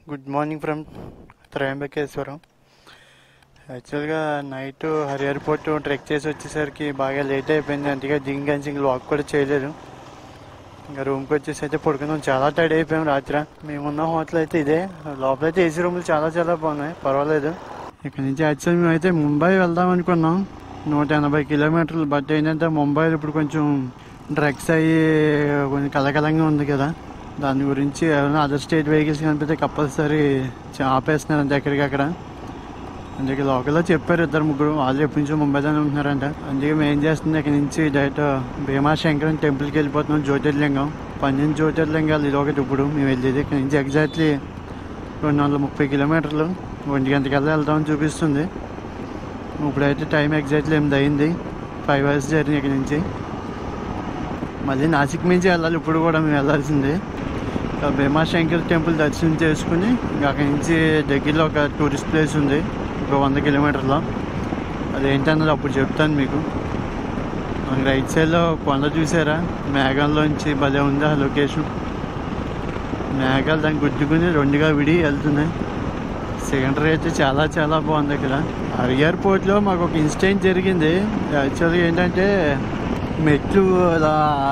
Good morning from త్రయంబకేశ్వరం యాక్చువల్గా night హరిహరిపోర్ట్ trek చేసి వచ్చేసరికి బాగా లేట్ అయిపోయింది అందుకే దిగి ఇంక వాక్ కూడా చేయలేదు ఇంకా రూమ్కి వచ్చేసి అయితే పడుకున్నాం చాలా టైడ్ అయిపోయాం రాత్రి మేమున్న హోటల్ అయితే ఇదే లోపలైతే ఏసీ రూములు చాలా చాలా బాగున్నాయి పర్వాలేదు ఇక్కడ నుంచి యాక్చువల్ మేము అయితే ముంబై వెళ్దాం అనుకున్నాం నూట ఎనభై కిలోమీటర్లు బట్ ఏంటంటే ముంబైలో ఇప్పుడు కొంచెం డ్రగ్స్ అయ్యి కొంచెం కలకలంగా ఉంది కదా దాని గురించి ఏమైనా అదర్ స్టేట్ వెహికల్స్ కనిపిస్తే కంపల్సరీ చ- ఆపేస్తున్నారు అంతే ఎక్కడికక్కడ అందుకే లోకల్లో చెప్పారు ఇద్దరు ముగ్గురు వాళ్ళు ఎప్పటి నుంచో ముంబైలోనే ఉంటున్నారంట అందుకే మేము ఏం చేస్తుంది ఇక్కడ నుంచి డైరెక్ట్ భీమాశంకరం టెంపుల్కి వెళ్ళిపోతున్నాం జ్యోతిర్లింగం పన్నెండు జ్యోతిర్లింగాలు ఇది ఒకటి ఇప్పుడు మేము వెళ్ళేది ఇక్కడ నుంచి ఎగ్జాక్ట్లీ రెండు వందల ముప్పై కిలోమీటర్లు ఒంటి గంటకల్లా వెళ్తామని చూపిస్తుంది ఇప్పుడైతే టైం ఎగ్జాక్ట్లీ ఎనిమిది అయింది ఫైవ్ అవర్స్ జర్నీ ఇక్కడ నుంచి మళ్ళీ నాసిక్ నుంచి వెళ్ళాలి ఇప్పుడు కూడా మేము వెళ్ళాల్సిందే ఇంకా భీమాశంకర్ టెంపుల్ దర్శనం చేసుకుని ఇంకా అక్కడి నుంచి దగ్గరలో ఒక టూరిస్ట్ ప్లేస్ ఉంది ఒక వంద కిలోమీటర్లో అదేంటన్నది అప్పుడు చెప్తాను మీకు మనకి రైట్ సైడ్లో కొండ చూసారా మేఘాల్లోంచి భలే ఉంది ఆ లొకేషన్ మేఘాలు దాన్ని గుద్దుకుని రెండుగా విడి వెళ్తున్నాయి సెకండరీ అయితే చాలా చాలా బాగుంది ఇక్కడ ఎయిర్పోర్ట్లో మాకు ఒక ఇన్సిడెంట్ జరిగింది యాక్చువల్గా ఏంటంటే మెట్లు అలా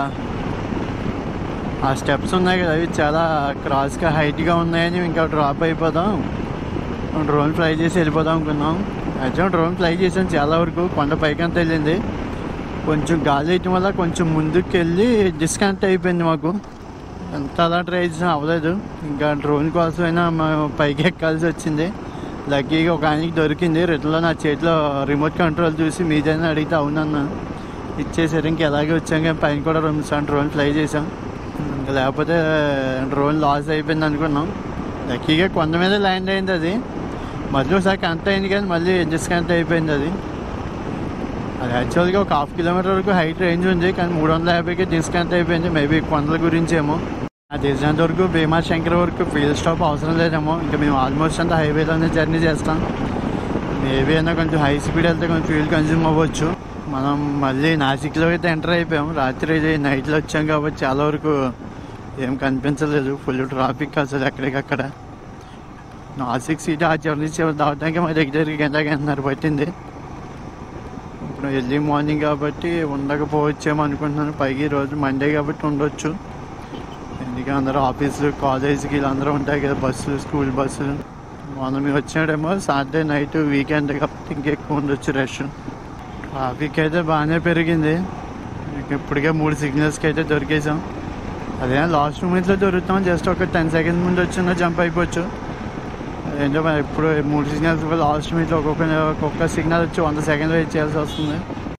ఆ స్టెప్స్ ఉన్నాయి కదా అవి చాలా క్రాస్గా హైట్గా ఉన్నాయని ఇంకా డ్రాప్ అయిపోదాం డ్రోన్ ఫ్లై చేసి వెళ్ళిపోదాం అనుకున్నాం యాక్చువల్ డ్రోన్ ఫ్లై చేసాం చాలా వరకు కొండ పైకంతా వెళ్ళింది కొంచెం గాలి వేయటం వల్ల కొంచెం ముందుకు వెళ్ళి డిస్కనెక్ట్ అయిపోయింది మాకు ఎంత అలా ట్రై చేసినా అవ్వలేదు ఇంకా డ్రోన్ కోసమైనా మేము పైకి ఎక్కాల్సి వచ్చింది లక్కీగా ఒక ఆయనకి దొరికింది రిటర్న్లో నా చేతిలో రిమోట్ కంట్రోల్ చూసి మీదైనా అడిగితే అవునన్నా ఇచ్చేసారు ఇంక ఎలాగే వచ్చాం కానీ పైన కూడా రెండు సార్లు డ్రోన్ ఫ్లై చేసాం ఇంకా లేకపోతే డ్రోన్ లాస్ అయిపోయింది అనుకున్నాం లక్కీగా కొండ మీద ల్యాండ్ అయింది అది మళ్ళీ ఒకసారి కనెక్ట్ అయింది కానీ మళ్ళీ డిస్కనెక్ట్ అయిపోయింది అది అది యాక్చువల్గా ఒక హాఫ్ కిలోమీటర్ వరకు హైట్ రేంజ్ ఉంది కానీ మూడు వందల యాభైకి డిస్కనెక్ట్ అయిపోయింది మేబీ కొండల గురించేమో అది తెలిసినంత వరకు భీమాశంకర్ వరకు ఫీల్ స్టాప్ అవసరం లేదేమో ఇంకా మేము ఆల్మోస్ట్ అంతా హైవేలోనే జర్నీ చేస్తాం మేబీ అయినా కొంచెం హై స్పీడ్ వెళ్తే కొంచెం ఫ్యూల్ కన్జ్యూమ్ అవ్వచ్చు మనం మళ్ళీ నాసిక్లో అయితే ఎంటర్ అయిపోయాం రాత్రి నైట్లో వచ్చాం కాబట్టి చాలా వరకు ఏం కనిపించలేదు ఫుల్ ట్రాఫిక్ అసలు ఎక్కడికక్కడ నాసిక్ సిటీ ఆ జర్నీ దావడానికి మా దగ్గరికి గంట గంటన్నర పట్టింది ఇప్పుడు ఎర్లీ మార్నింగ్ కాబట్టి ఉండకపోవచ్చేమో అనుకుంటున్నాను పైకి ఈ రోజు మండే కాబట్టి ఉండొచ్చు ఎందుకంటే అందరూ ఆఫీసులు కాలేజీకి వీళ్ళందరూ ఉంటాయి కదా బస్సులు స్కూల్ బస్సులు మొన్న మేము వచ్చినాడేమో సాటర్డే నైట్ వీకెండ్ కాబట్టి ఇంకెక్కువ ఉండొచ్చు రష్ ట్రాఫిక్ అయితే బాగానే పెరిగింది ఇక ఇప్పటికే మూడు సిగ్నల్స్కి అయితే దొరికేసాం అదే లాస్ట్ మూమెంట్లో దొరుకుతాం జస్ట్ ఒక టెన్ సెకండ్స్ ముందు వచ్చినా జంప్ అయిపోవచ్చు ఏంటో మరి ఇప్పుడు మూడు సిగ్నల్స్ లాస్ట్ మినిట్లో ఒక్కొక్క ఒక్కొక్క సిగ్నల్ వచ్చి వంద సెకండ్ వెయిట్ చేయాల్సి వస్తుంది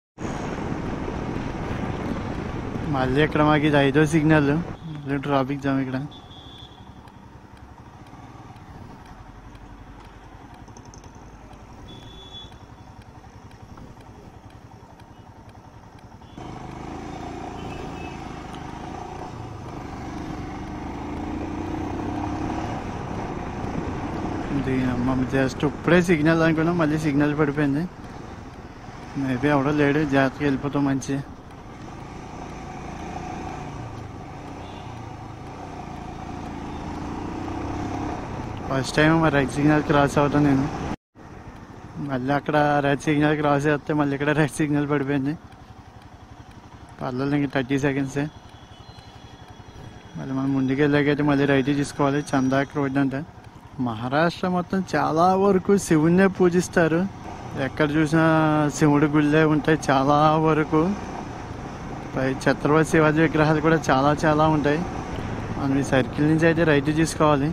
మళ్ళీ ఇక్కడ మాకు ఇది ఐదో సిగ్నల్ మళ్ళీ ట్రాఫిక్ జామ్ ఇక్కడ దీనమ్మ జస్ట్ ఇప్పుడే సిగ్నల్ అనుకున్నాం మళ్ళీ సిగ్నల్ పడిపోయింది మేబీ ఎవడో లేడు జాగ్రత్తగా వెళ్ళిపోతాం మంచి ఫస్ట్ టైం మరి రైట్ సిగ్నల్ క్రాస్ అవుతాను నేను మళ్ళీ అక్కడ రెడ్ సిగ్నల్ క్రాస్ చేస్తే మళ్ళీ ఇక్కడ రెడ్ సిగ్నల్ పడిపోయింది పర్లేదు ఇంక థర్టీ సెకండ్సే మళ్ళీ మనం ముందుకు వెళ్ళాకైతే మళ్ళీ రైట్ తీసుకోవాలి చందాక్ రోడ్ అంటే మహారాష్ట్ర మొత్తం చాలా వరకు శివుణ్ణే పూజిస్తారు ఎక్కడ చూసినా శివుడి గుళ్ళే ఉంటాయి చాలా వరకు పై ఛత్రపతి శివాజీ విగ్రహాలు కూడా చాలా చాలా ఉంటాయి మనం ఈ సర్కిల్ నుంచి అయితే రైట్ తీసుకోవాలి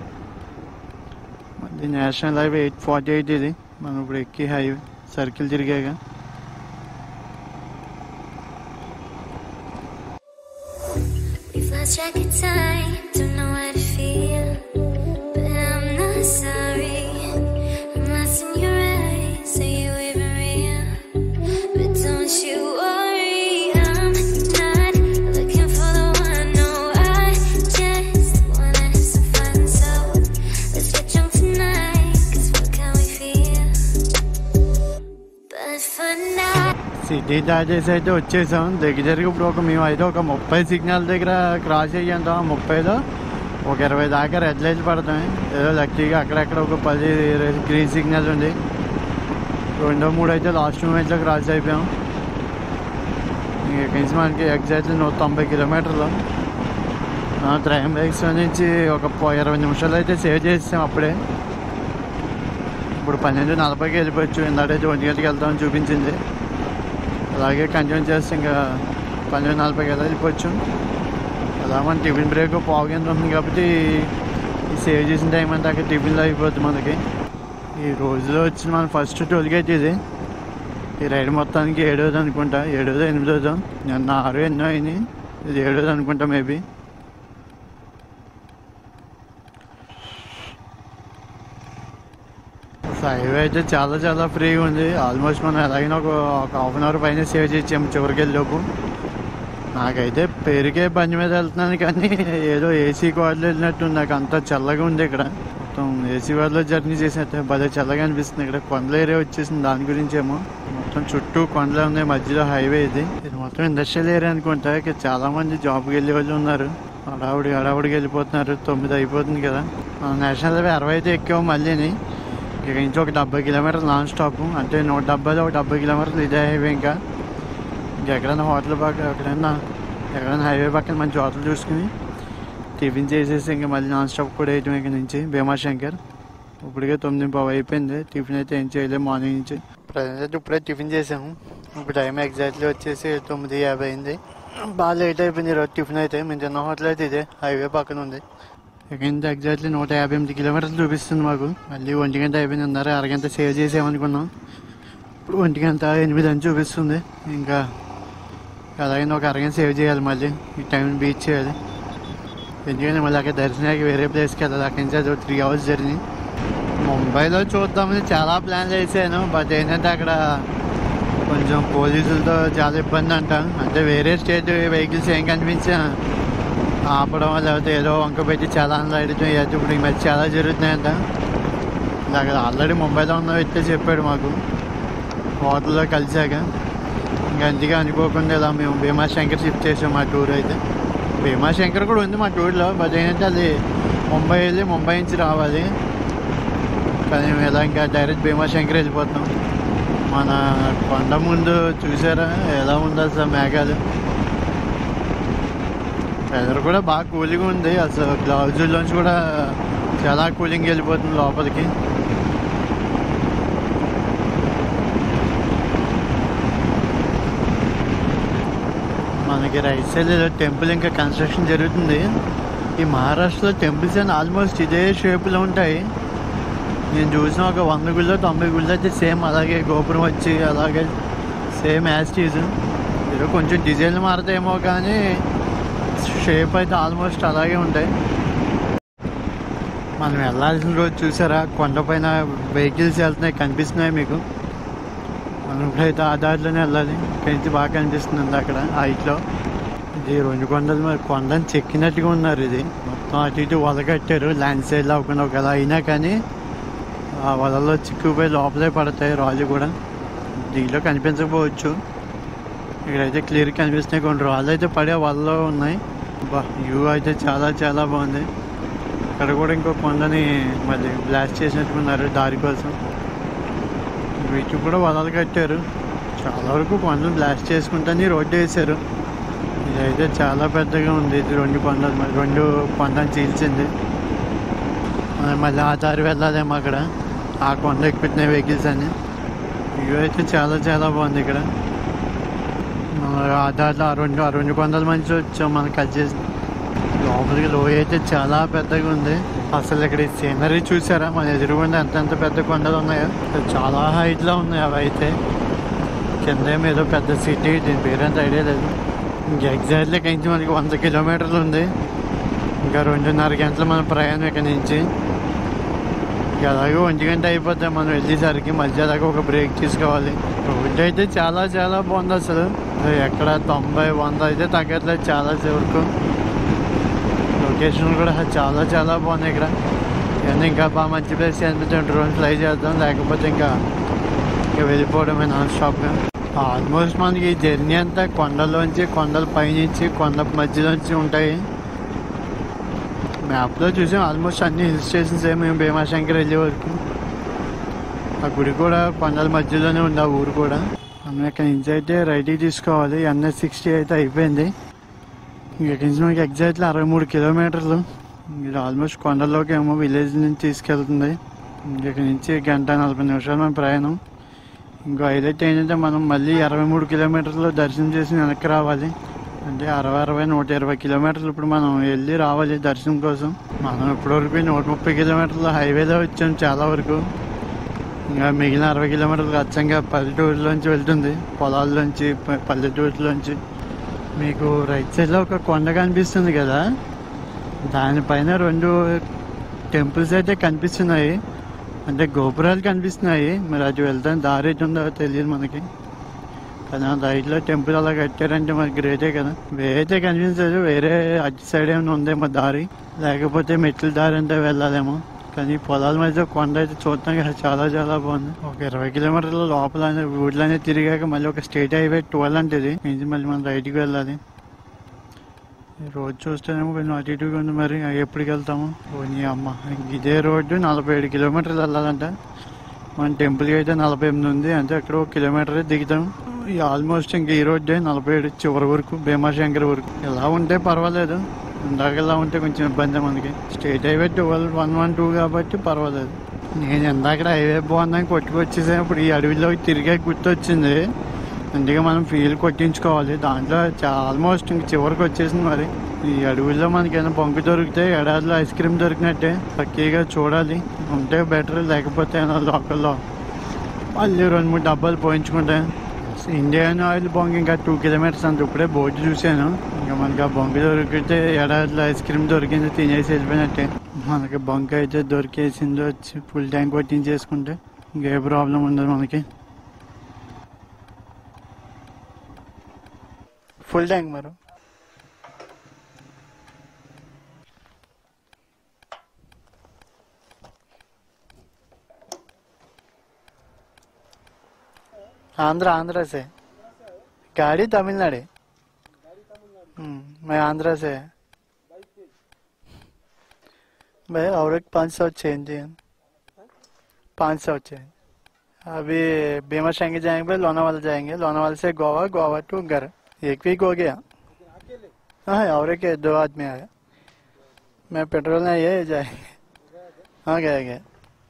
మళ్ళీ national highway eight forty eight ఇది మనం ఇప్పుడు ఎక్కి హైవే సర్కిల్ తిరిగాక We've lost track of time, don't know how to feel. But I'm not sorry. I'm lost in your eyes, are you even real? But don't you worry, I'm not looking for the one. No, I just wanna have some fun. So let's get drunk tonight, cause what can we feel? But for now. City దాటేసి అయితే వచ్చేసాం దగ్గర దగ్గర ఇప్పుడు ఒక మేము అయితే ఒక ముప్పై సిగ్నల్ దగ్గర క్రాస్ అయ్యాంటాం ముప్పైలో ఒక ఇరవై దాకా రెడ్ లైట్లు పడతాయి ఏదో లక్కీగా అక్కడక్కడ ఒక పది గ్రీన్ సిగ్నల్ ఉంది రెండో మూడు అయితే లాస్ట్ మూమెంట్లో క్రాస్ అయిపోయాం ఇక్కడి నుంచి మనకి ఎగ్జాక్ట్లీ నూట తొంభై కిలోమీటర్లు ట్రైన్ బ్రేక్స్ నుంచి ఒక ప- ఇరవై నిమిషాలు అయితే సేవ్ చేసాం అప్పుడే ఇప్పుడు పన్నెండు నలభైకి వెళ్ళిపోవచ్చు ఇందాకైతే ఒంటి గంటకి వెళ్తామని చూపించింది అలాగే కంటిన్యూ చేస్తే ఇంకా పన్నెండు నలభైకి ఎలా వెళ్ళిపోవచ్చు అలా మన టిఫిన్ బ్రేక్ పావు గంట ఉంటుంది కాబట్టి ఈ సేవ్ చేసిన టైం అంతా అక్కడ టిఫిన్లో అయిపోతుంది మనకి ఈ రోజులో వచ్చిన మన ఫస్ట్ టోల్గేట్ ఇది ఈ రైడ్ మొత్తానికి ఏడోది అనుకుంటా ఏడోదో ఎనిమిదోదో నిన్న ఆరు ఎన్నో అయినాయి ఇది ఏడోది అనుకుంటా మేబీ హైవే అయితే చాలా చాలా ఫ్రీగా ఉంది ఆల్మోస్ట్ మనం ఎలాగైనా ఒక ఒక హాఫ్ అన్ అవర్ పైన సేవ్ చేసాము చివరికి వెళ్ళేలోపు నాకైతే పేరుకే బండి మీద వెళ్తున్నాను కానీ ఏదో ఏసీ కార్లో వెళ్ళినట్టు నాకు అంత చల్లగా ఉంది ఇక్కడ మొత్తం ఏసీ కార్లో జర్నీ చేసినట్టు భలే చల్లగా అనిపిస్తుంది ఇక్కడ కొండల ఏరియా వచ్చేసింది దాని గురించి ఏమో మొత్తం చుట్టూ కొండలు ఉన్నాయి మధ్యలో హైవే ఇది ఇది మొత్తం ఇండస్ట్రియల్ ఏరియా అనుకుంటా ఇక్కడ చాలా మంది జాబ్కి వెళ్ళే వాళ్ళు ఉన్నారు హడావుడి హడావుడికి వెళ్ళిపోతున్నారు తొమ్మిది అయిపోతుంది కదా మనం నేషనల్ హైవే అరవై అయితే ఎక్కాము మళ్ళీని ఇక నుంచి ఒక డెబ్బై కిలోమీటర్లు నాన్ స్టాప్ అంటే నూట డెబ్బైలో ఒక డెబ్బై కిలోమీటర్లు ఇదే హైవే ఇంకా ఇంకెక్కడైనా హోటల్ పక్క ఎక్కడైనా ఎక్కడైనా హైవే పక్కన మంచి హోటల్ చూసుకుని టిఫిన్ చేసేసి ఇంకా మళ్ళీ నాన్ స్టాప్ కూడా వేయటం ఇక్కడ నుంచి భీమాశంకర్ ఇప్పటికే తొమ్మిది పావు అయిపోయింది టిఫిన్ అయితే ఏం చేయలేదు మార్నింగ్ నుంచి ప్రజెంట్ అయితే ఇప్పుడే టిఫిన్ చేసాము ఇప్పుడు టైం ఎగ్జాక్ట్లీ వచ్చేసి తొమ్మిది యాభై అయింది బాగా లేట్ అయిపోయింది ఈరోజు టిఫిన్ అయితే మేము తిన్న హోటల్ అయితే ఇదే హైవే పక్కన ఉంది ఇక్కడ నుంచి ఎగ్జాక్ట్లీ నూట యాభై ఎనిమిది కిలోమీటర్లు చూపిస్తుంది మాకు మళ్ళీ ఒంటి గంట అయిపోయింది అన్నారు అరగంట సేవ్ చేసామనుకున్నాం ఇప్పుడు ఒంటి గంట ఎనిమిది అని చూపిస్తుంది ఇంకా అలాగే ఒక అరగంట సేవ్ చేయాలి మళ్ళీ ఈ టైం బీచ్ చేయాలి ఎందుకంటే మళ్ళీ అక్కడ దర్శనానికి వేరే ప్లేస్కి వెళ్ళాలి అక్కడి నుంచి అది త్రీ అవర్స్ జర్నీ ముంబైలో చూద్దామని చాలా ప్లాన్ చేశాను బట్ ఏంటంటే అక్కడ కొంచెం పోలీసులతో చాలా ఇబ్బంది అంట అంటే వేరే స్టేట్ వెహికల్స్ ఏం కనిపించా ఆపడం లేకపోతే ఏదో వంక పెట్టి చాలా అడటం ఏదో ఇప్పుడు ఈ మధ్య చాలా జరుగుతున్నాయంట ఇలా అక్కడ ఆల్రెడీ ముంబైలో ఉన్న వ్యక్తి చెప్పాడు మాకు హోటల్లో కలిసాక ఇంకా అందుకే అనుకోకుండా ఇలా మేము భీమాశంకర్ షిఫ్ట్ చేసాం మా టూర్ అయితే భీమాశంకర్ కూడా ఉంది మా టూర్లో బట్ ఏంటంటే అది ముంబై వెళ్ళి ముంబై నుంచి రావాలి కానీ మేము ఇలా ఇంకా డైరెక్ట్ భీమాశంకర్ వెళ్ళిపోతాం మన కొండ ముందు చూసారా ఎలా ఉందో అసలు మేఘాలు వెదర్ కూడా బాగా కూలింగ్ ఉంది అసలు గ్లౌజుల్లోంచి కూడా చాలా కూలింగ్ వెళ్ళిపోతుంది లోపలికి మనకి రైట్ సైడ్ ఏదో టెంపుల్ ఇంకా కన్స్ట్రక్షన్ జరుగుతుంది ఈ మహారాష్ట్రలో టెంపుల్స్ అని ఆల్మోస్ట్ ఇదే షేపులో ఉంటాయి నేను చూసిన ఒక వంద గుళ్ళో తొంభై గుళ్ళు అయితే సేమ్ అలాగే గోపురం వచ్చి అలాగే సేమ్ యాస్టీజ్ ఏదో కొంచెం డిజైన్ మారుతాయేమో కానీ షేప్ అయితే ఆల్మోస్ట్ అలాగే ఉంటాయి మనం వెళ్ళాల్సిన రోజు చూసారా కొండపైన వెహికల్స్ వెళ్తున్నాయి కనిపిస్తున్నాయి మీకు మనం ఇప్పుడైతే ఆ దారిలోనే వెళ్ళాలి ఇక్కడి నుంచి బాగా కనిపిస్తుంది అక్కడ హైట్లో ఇది రెండు కొండలు మరి కొండని చెక్కినట్టుగా ఉన్నారు ఇది మొత్తం అటు ఇటు వల కట్టారు ల్యాండ్ సైడ్లో అవ్వకుండా ఒక అయినా కానీ ఆ వలలో చిక్కుపోయి లోపలే పడతాయి రాళ్ళు కూడా దీనిలో కనిపించకపోవచ్చు ఇక్కడైతే క్లియర్ కనిపిస్తున్నాయి కొన్ని రాళ్ళు అయితే పడే వలలో ఉన్నాయి బా వ్యూ అయితే చాలా చాలా బాగుంది ఇక్కడ కూడా ఇంకో కొండని మళ్ళీ బ్లాస్ట్ చేసినట్టున్నారు దారి కోసం వీటికి కూడా వలలు కట్టారు చాలా వరకు కొండలు బ్లాస్ట్ చేసుకుంటానే రోడ్డు వేశారు ఇదైతే చాలా పెద్దగా ఉంది ఇది రెండు కొండలు మరి రెండు కొండని చీల్చింది మనం మళ్ళీ ఆ దారి వెళ్ళాలేమో అక్కడ ఆ కొండ ఎక్కుతున్నాయి వెహికల్స్ అని వ్యూ అయితే చాలా చాలా బాగుంది ఇక్కడ మనం ఆ దారిలో ఆ రెండు ఆ రెండు కొండల మంచి వచ్చాం మనం కట్ చేసి లోపలికి లోయ అయితే చాలా పెద్దగా ఉంది అసలు ఇక్కడ సీనరీ చూసారా మన ఎదురుగుండా ఎంత ఎంత పెద్ద కొండలు ఉన్నాయో అసలు చాలా హైట్ లో ఉన్నాయి అవి అయితే కింద ఏమో ఏదో పెద్ద సిటీ దీని పేరంత ఐడియా లేదు ఇంకా ఎగ్జాక్ట్లీ ఇక్కడి నుంచి మనకి వంద కిలోమీటర్లు ఉంది ఇంకా రెండున్నర గంటలు మన ప్రయాణం ఇక్కడ నుంచి ఇంకా అలాగే ఒంటి గంట అయిపోతే మనం వెళ్ళేసరికి మధ్య దాకా ఒక బ్రేక్ తీసుకోవాలి రోడ్డు అయితే చాలా చాలా బాగుంది అసలు అసలు ఎక్కడ తొంభై వంద అయితే తగ్గట్లేదు చాలా వరకు లొకేషన్ కూడా చాలా చాలా బాగున్నాయి ఇక్కడ ఇవన్నీ ఇంకా బాగా మంచి ప్లేస్ అనిపించాం డ్రోన్ ఫ్లై చేద్దాం లేకపోతే ఇంకా ఇంకా వెళ్ళిపోవడమే నాన్ స్టాప్గా ఆల్మోస్ట్ మనకి ఈ జర్నీ అంతా కొండలోంచి కొండల పైనుంచి కొండ మధ్యలోంచి ఉంటాయి మ్యాప్లో చూసాం ఆల్మోస్ట్ అన్ని హిల్ స్టేషన్స్ ఏ మేము భీమాశంకర్ వెళ్ళే వరకు ఆ గుడి కూడా కొండల మధ్యలోనే ఉంది ఆ ఊరు కూడా మనం ఇక్కడ నుంచి అయితే రైట్కి తీసుకోవాలి ఎన్ఎస్ సిక్స్టీ అయితే అయిపోయింది ఇక్కడి నుంచి మనకి ఎగ్జాక్ట్లీ అరవై మూడు కిలోమీటర్లు ఇది ఆల్మోస్ట్ కొండల్లోకి ఏమో విలేజ్ నుంచి తీసుకెళ్తుంది ఇక్కడి నుంచి గంట నలభై నిమిషాలు మన ప్రయాణం ఇంకో హైలైట్ ఏంటంటే మనం మళ్ళీ అరవై మూడు కిలోమీటర్లు దర్శనం చేసి వెనక్కి రావాలి అంటే అరవై అరవై నూట ఇరవై కిలోమీటర్లు ఇప్పుడు మనం వెళ్ళి రావాలి దర్శనం కోసం మనం ఇప్పటివరకు నూట ముప్పై కిలోమీటర్లు హైవేలో వచ్చాం చాలా వరకు ఇంకా మిగిలిన అరవై కిలోమీటర్లు అచ్చంగా పల్లెటూరులోంచి వెళ్తుంది పొలాల్లోంచి ప- పల్లెటూరులోంచి మీకు రైట్ సైడ్లో ఒక కొండ కనిపిస్తుంది కదా దానిపైన రెండు టెంపుల్స్ అయితే కనిపిస్తున్నాయి అంటే గోపురాలు కనిపిస్తున్నాయి మరి అది వెళ్తాం దారి ఎటు ఉందో తెలియదు మనకి కానీ ఆ రైట్లో టెంపుల్ అలా కట్టారంటే మరి గ్రేటే కదా వేరైతే కనిపించదు వేరే అటు సైడ్ ఏమైనా ఉందేమో దారి లేకపోతే మెట్ల దారి అంటే వెళ్ళాలేమో కానీ పొలాల మధ్య కొండ అయితే చూడటానికి చాలా చాలా బాగుంది ఒక ఇరవై కిలోమీటర్ల లోపల ఊళ్ళోనే తిరిగాక మళ్ళీ ఒక స్టేట్ హైవే ట్వెల్వ్ అంటే ఇది ఇది మళ్ళీ మనం రైట్కి వెళ్ళాలి ఈ రోడ్ చూస్తేనేమో కొంచెం అటు ఇటుగా ఉంది మరి ఎప్పటికి వెళ్తాము ఓ నీ అమ్మ ఇదే రోడ్డు నలభై ఏడు కిలోమీటర్లు వెళ్ళాలంట మన టెంపుల్కి అయితే నలభై ఎనిమిది ఉంది అంటే అక్కడ ఒక కిలోమీటర్ దిగుతాం ఈ ఆల్మోస్ట్ ఇంక ఈ రోడ్డే నలభై ఏడు చివరి వరకు భీమాశంకర్ వరకు ఇలా ఉంటే పర్వాలేదు ఇందాక ఇలా ఉంటే కొంచెం ఇబ్బంది మనకి state highway twelve one one two కాబట్టి పర్వాలేదు నేను ఇందాక హైవే బాగుందని కొట్టుకొచ్చేసాను ఇప్పుడు ఈ అడవిలోకి తిరిగే గుర్తొచ్చింది అందుకే మనం ఫీల్ కొట్టించుకోవాలి దాంట్లో ఆల్మోస్ట్ ఇంక చివరికి వచ్చేసింది మరి ఈ అడవుల్లో మనకి ఏమైనా బొంకు దొరికితే ఎడారిలో ఐస్ క్రీమ్ దొరికినట్టే పక్కీగా చూడాలి ఉంటే బెటర్ లేకపోతే ఏమైనా లోకల్లో మళ్ళీ రెండు మూడు డబ్బాలు పోయించుకుంటే ఇండియన్ ఆయిల్ బొంగ ఇంకా టూ కిలోమీటర్స్ అంత ఇప్పుడే బోర్డు చూశాను ఇంకా మనకి ఆ బొంక దొరికితే ఎడారిలో ఐస్ క్రీమ్ దొరికింది తినేసి వెళ్ళిపోయినట్టే మనకి బొంక అయితే దొరికేసింది వచ్చి ఫుల్ ట్యాంక్ కొట్టించేసుకుంటే ఇంకే ప్రాబ్లం ఉండదు మనకి ఫుల్ ట్యాంక్ మరి आंध्र आंध्र से गाड़ी तमिलनाडु हम्म, मैं आंध्र से है भाई और एक पाँच सौ चेंज है पाँच सौ चेंज अभी भीमा शंकर जाएंगे लोनावाला जाएंगे लोनावाला से गोवा गोवा टू घर एक वीक हो गया हाँ और एक दो आदमी आया मैं पेट्रोल नहीं है जाएंगे हाँ गया गया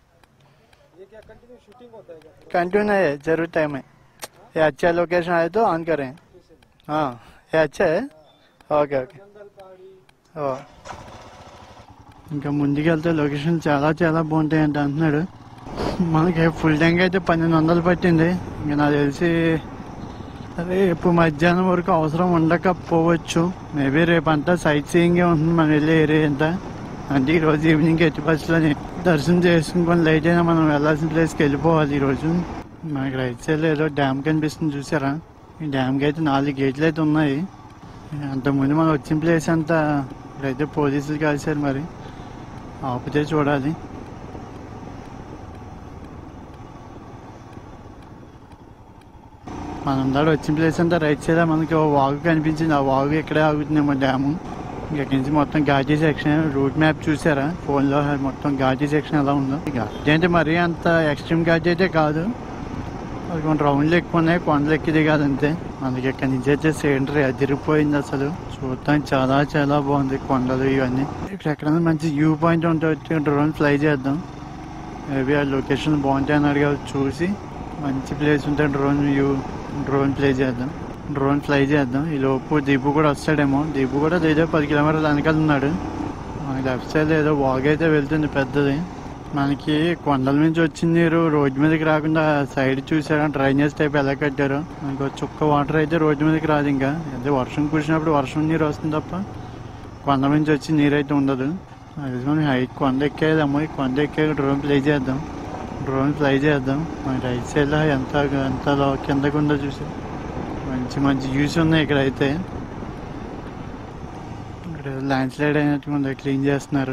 कंटिन्यू नहीं है जरूर टाइम है ये अच्छा लोकेशन आए तो ऑन करें हाँ ये अच्छा है ఓకే ఓకే ఓ ఇంకా ముందుకెళ్తే లొకేషన్ చాలా చాలా బాగుంటాయి అంటే అంటున్నాడు మనకి ఫుల్ ట్యాంక్ అయితే పన్నెండు వందలు పట్టింది ఇంకా నాకు తెలిసి రేపు మధ్యాహ్నం వరకు అవసరం ఉండకపోవచ్చు మేబీ రేపు అంతా సైట్ సీయింగే ఉంటుంది మనం వెళ్ళే ఏరియా అంతా అంటే ఈ రోజు ఈవినింగ్ ఎట్టి బస్సులోని దర్శనం చేసుకుని లేట్ అయినా మనం వెళ్ళాల్సిన ప్లేస్కి వెళ్ళిపోవాలి ఈరోజు మనకి రైట్ సైడ్ ఏదో డ్యామ్ కనిపిస్తుంది చూసారా ఈ డ్యామ్కి అయితే నాలుగు గేట్లు అయితే ఉన్నాయి అంతకుముందు మనం వచ్చిన ప్లేస్ అంతా ఇక్కడైతే పోలీసులు కలిసారు మరి ఆపితే చూడాలి మనం దాడు వచ్చిన ప్లేస్ అంతా రైట్ సైడ్ మనకి ఓ వాగు కనిపించింది ఆ వాగు ఇక్కడే ఆగుతుందేమో డ్యాము ఇక్కడి నుంచి మొత్తం ఘాటీ సెక్షన్ రూట్ మ్యాప్ చూసారా ఫోన్లో మొత్తం ఘాటీ సెక్షన్ ఎలా ఉందో ఘాటీ అంటే మరీ అంత ఎక్స్ట్రీమ్ ఘాటీ అయితే కాదు అది కొన్ని రౌండ్లు ఎక్కువ ఉన్నాయి కొండలు ఎక్కి దిగాలి అంతే అందుకే ఇక్కడి నుంచి అయితే సీనరీ అదిరిపోయింది అసలు చూడటానికి చాలా చాలా బాగుంది కొండలు ఇవన్నీ ఇక్కడ ఎక్కడైనా మంచి వ్యూ పాయింట్ ఉంటే డ్రోన్ ఫ్లై చేద్దాం మేబీ ఆ లొకేషన్ బాగుంటాయని అడిగా చూసి మంచి ప్లేస్ ఉంటే డ్రోన్ వ్యూ డ్రోన్ ప్లే చేద్దాం డ్రోన్ ఫ్లై చేద్దాం ఈ లోపు దీపు కూడా వస్తాడేమో దీపు కూడా ఏదో పది కిలోమీటర్ల వెనకాల ఉన్నాడు మనకి లెఫ్ట్ సైడ్ ఏదో వాగ్ అయితే వెళ్తుంది పెద్దది మనకి కొండల నుంచి వచ్చిన నీరు రోడ్డు మీదకి రాకుండా సైడ్ చూసారా డ్రైనేజ్ టైప్ ఎలా కట్టారు మనకి ఒక చుక్క వాటర్ అయితే రోడ్డు మీదకి రాదు ఇంకా అదే వర్షం కురిసినప్పుడు వర్షం నీరు వస్తుంది తప్ప కొండ నుంచి వచ్చి నీరు అయితే ఉండదు అది మనం హైట్ కొండ ఎక్కేదమ్మో ఈ కొండ ఎక్కే డ్రోన్ ప్లే చేద్దాం డ్రోన్ ఫ్లై చేద్దాం మన రైట్ సైడ్ ఎంత ఎంత లో- కిందకు ఉందో చూసి మంచి మంచి వ్యూస్ ఉన్నాయి ఇక్కడ అయితే ఇక్కడ ల్యాండ్ స్లైడ్ అయినట్టుగా ఉంది క్లీన్ చేస్తున్నారు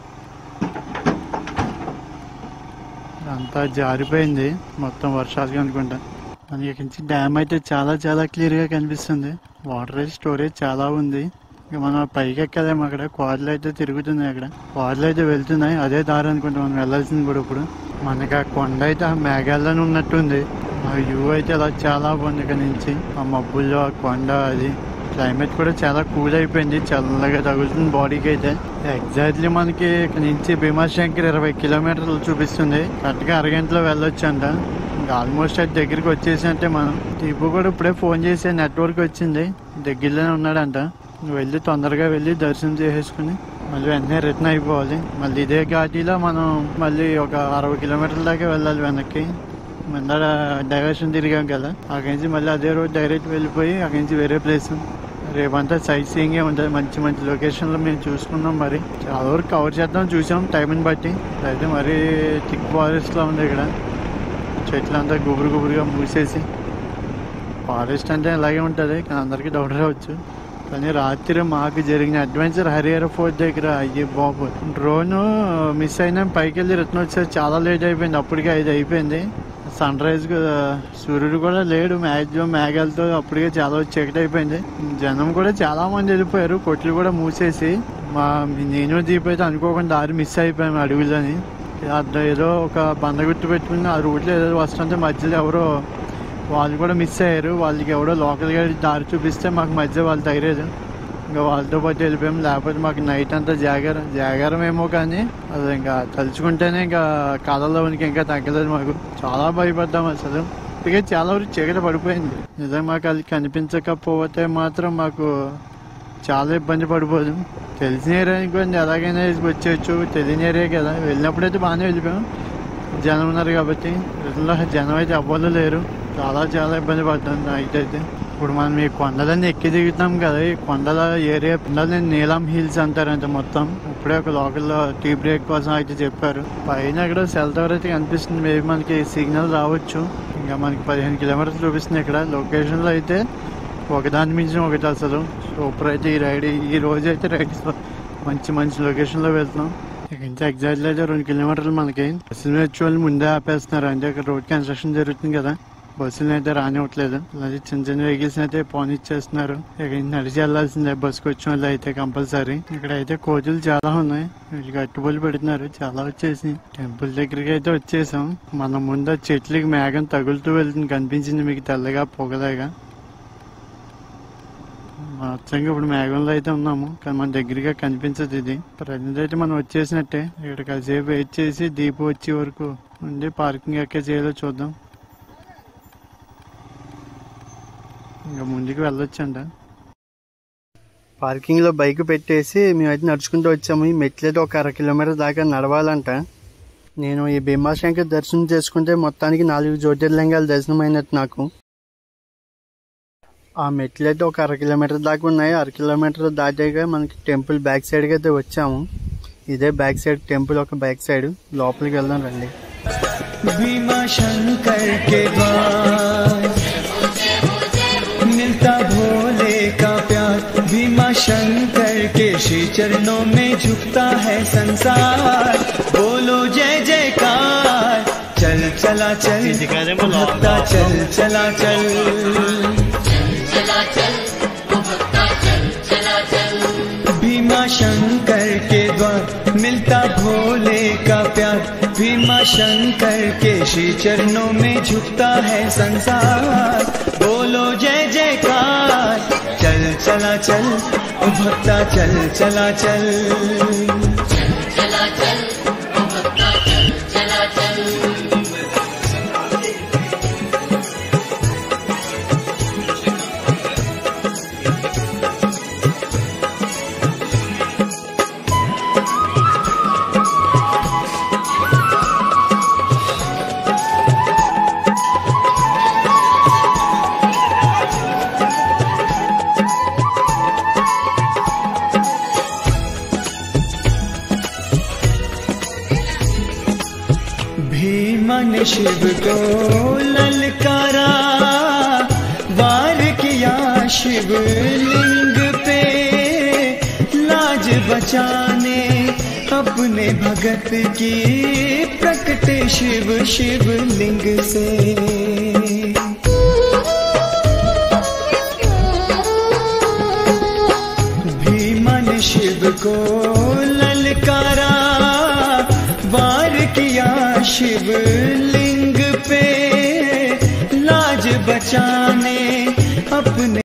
అంతా జారిపోయింది మొత్తం వర్షాలకి అనుకుంటా మనకి ఇక్కడి నుంచి డ్యామ్ అయితే చాలా చాలా క్లియర్ గా కనిపిస్తుంది వాటర్ స్టోరేజ్ చాలా ఉంది ఇక మనం పైకి ఎక్కలేము అక్కడ కోడలు అయితే తిరుగుతున్నాయి అక్కడ కోడలు అయితే వెళ్తున్నాయి అదే దారి అనుకుంటా మనం వెళ్ళాల్సింది కూడా ఇప్పుడు మనకి ఆ కొండ అయితే ఆ మేఘాల్లోనే ఉన్నట్టుంది ఆ వ్యూ అయితే అలా చాలా బాగుంది ఇక్కడ నుంచి ఆ మబ్బుల్లో ఆ కొండ అది క్లైమేట్ కూడా చాలా కూల్ అయిపోయింది చల్లగా తగులుతుంది బాడీకి అయితే ఎగ్జాక్ట్లీ మనకి ఇక్కడ నుంచి భీమాశంకర్ ఇరవై కిలోమీటర్లు చూపిస్తుంది కరెక్ట్గా అరగంటలో వెళ్ళొచ్చు అంట ఇంకా ఆల్మోస్ట్ అది దగ్గరికి వచ్చేసినట్టే మనం దీపు కూడా ఇప్పుడే ఫోన్ చేసి నెట్వర్క్ వచ్చింది దగ్గరలోనే ఉన్నాడంట నువ్వు వెళ్ళి తొందరగా వెళ్ళి దర్శనం చేసేసుకుని మళ్ళీ వెంటనే రిటర్న్ అయిపోవాలి మళ్ళీ ఇదే ఘాటీలో మనం మళ్ళీ ఒక అరవై కిలోమీటర్ల దాకా వెళ్ళాలి వెనక్కి ముందర డైవర్షన్ తిరిగాం కదా అక్కడి నుంచి మళ్ళీ అదే రోడ్ డైరెక్ట్ వెళ్ళిపోయి అక్కడి నుంచి వేరే ప్లేస్ రేపంతా సైట్ సీయింగే ఉంటుంది మంచి మంచి లొకేషన్లో మేము చూసుకున్నాం మరి చాలా వరకు కవర్ చేద్దాం చూసాం టైంని బట్టి అయితే మరీ థిక్ ఫారెస్ట్లో ఉంది ఇక్కడ చెట్లంతా గుబురు గుబురుగా మూసేసి ఫారెస్ట్ అంటే ఇలాగే ఉంటుంది కానీ అందరికీ డౌట్ రావచ్చు కానీ రాత్రి మాకు జరిగిన అడ్వెంచర్ హరిహర ఫోర్ట్ దగ్గర అయ్యి బాబు డ్రోన్ మిస్ అయినా పైకి వెళ్ళి రిటర్న్ వచ్చేసి చాలా లేట్ అయిపోయింది అప్పటికే ఐదు అయిపోయింది సన్ రైజ్ సూర్యుడు కూడా లేడు మ్యాక్సిమం మేఘాలతో అప్పటికే చాలా చీకటి అయిపోయింది జనం కూడా చాలా మంది వెళ్ళిపోయారు కొట్లు కూడా మూసేసి మా నేను దీప్ అయితే అనుకోకుండా దారి మిస్ అయిపోయాము అడవులని అక్కడ ఏదో ఒక బందగుట్టు పెట్టుకుని ఆ రూట్లో ఏదో వస్తుంటే మధ్యలో ఎవరో వాళ్ళు కూడా మిస్ అయ్యారు వాళ్ళకి ఎవడో లోకల్ గైడ్ దారి చూపిస్తే మాకు మధ్య వాళ్ళు తగిలేదు ఇంకా వాళ్ళతో పాటు వెళ్ళిపోయాం లేకపోతే మాకు నైట్ అంతా జాగారం జాగారం ఏమో కానీ అది ఇంకా తలుచుకుంటేనే ఇంకా కళలోనికి ఇంకా తగ్గలేదు మాకు చాలా భయపడ్డాం అసలు ఇప్పటికే చాలా వరకు చీకటి పడిపోయింది నిజంగా మాకు అది కనిపించకపోతే మాత్రం మాకు చాలా ఇబ్బంది పడిపోదు తెలిసిన ఏరియా అనుకోండి ఎలాగైనా వచ్చేయచ్చు తెలియని ఏరియా కదా వెళ్ళినప్పుడైతే బాగానే వెళ్ళిపోయాం జనం ఉన్నారు కాబట్టి రిటర్న్లో జనం అయితే అవ్వలు లేరు చాలా చాలా ఇబ్బంది పడ్డాను నైట్ అయితే ఇప్పుడు మనం ఈ కొండలన్నీ ఎక్కి దిగుతాం కదా ఈ కొండల ఏరియా కొండలని నీలం హిల్స్ అంటారంట మొత్తం ఇప్పుడే ఒక లోకల్లో టీ బ్రేక్ కోసం అయితే చెప్పారు పైన ఇక్కడ సెల్ టవర్ అయితే కనిపిస్తుంది మేబీ మనకి సిగ్నల్ రావచ్చు ఇంకా మనకి పదిహేను కిలోమీటర్లు చూపిస్తుంది ఇక్కడ లొకేషన్లో అయితే ఒకదాని మించిన ఒకటి అసలు సూపర్ అయితే ఈ రైడ్ ఈ రోజు అయితే రైడ్ మంచి మంచి లొకేషన్లో వెళ్తున్నాం ఇక్కడ నుంచి ఎగ్జాక్ట్లీ అయితే రెండు కిలోమీటర్లు మనకి బస్సులు వచ్చే వాళ్ళు ముందే ఆపేస్తున్నారు అంటే ఇక్కడ రోడ్ కన్స్ట్రక్షన్ జరుగుతుంది కదా బస్సులు అయితే రానివ్వట్లేదు అలాగే చిన్న చిన్న వెహికల్స్ అయితే పోనిచ్చేస్తున్నారు ఇక్కడ నుంచి నడిచి వెళ్లాల్సిందే బస్సుకి వచ్చిన వాళ్ళు అయితే కంపల్సరీ ఇక్కడ అయితే కోతులు చాలా ఉన్నాయి వీళ్ళకి అట్టుబడులు పెడుతున్నారు చాలా వచ్చేసి టెంపుల్ దగ్గరికి అయితే వచ్చేసాం మన ముందు ఆ చెట్లకి మేఘం తగులుతూ వెళ్తుంది కనిపించింది మీకు తెల్లగా పొగలాగా మొత్తంగా ఇప్పుడు మేఘంలో అయితే ఉన్నాము కానీ మన దగ్గరగా కనిపించదు ఇది ప్రజెంట్ అయితే మనం వచ్చేసినట్టే ఇక్కడ కాసేపు వెయిట్ చేసి దీపు వచ్చే వరకు ఉండి పార్కింగ్ ఎక్కడ చేయాలో చూద్దాం ఇంకా ముందుకు వెళ్ళొచ్చంట పార్కింగ్ లో బైక్ పెట్టేసి మేమైతే నడుచుకుంటూ వచ్చాము ఈ మెట్లయితే ఒక అర కిలోమీటర్ దాకా నడవాలంట నేను ఈ భీమాశంకర్ దర్శనం చేసుకుంటే మొత్తానికి నాలుగు జ్యోతిర్లింగాలు దర్శనం అయినట్టు నాకు ఆ మెట్లు అయితే ఒక అర కిలోమీటర్ దాకా ఉన్నాయి అర కిలోమీటర్ దాటాక మనకి టెంపుల్ బ్యాక్ సైడ్కి అయితే వచ్చాము ఇదే బ్యాక్ సైడ్ టెంపుల్ ఒక బ్యాక్ సైడ్ లోపలికి వెళ్దాం రండి भीमा शंकर के द्वार मिलता भोले का प्यार भीमा शंकर के श्री चरणों में झुकता है संसार बोलो जय जयकार चल चला चल भक्ता चल चला चल भीमा शंकर के द्वार मिलता भोले का प्यार भीमा शंकर के श्री चरणों में झुकता है संसार बोलो जय जयकार चल चला चल ओ भक्ता चल चला चल भीमा ने शिव को ललकारा वार किया शिवलिंग पे लाज बचाने अपने भगत की प्रकटे शिव शिवलिंग से शिव को ललकारा वार किया शिव लिंग पे लाज बचाने अपने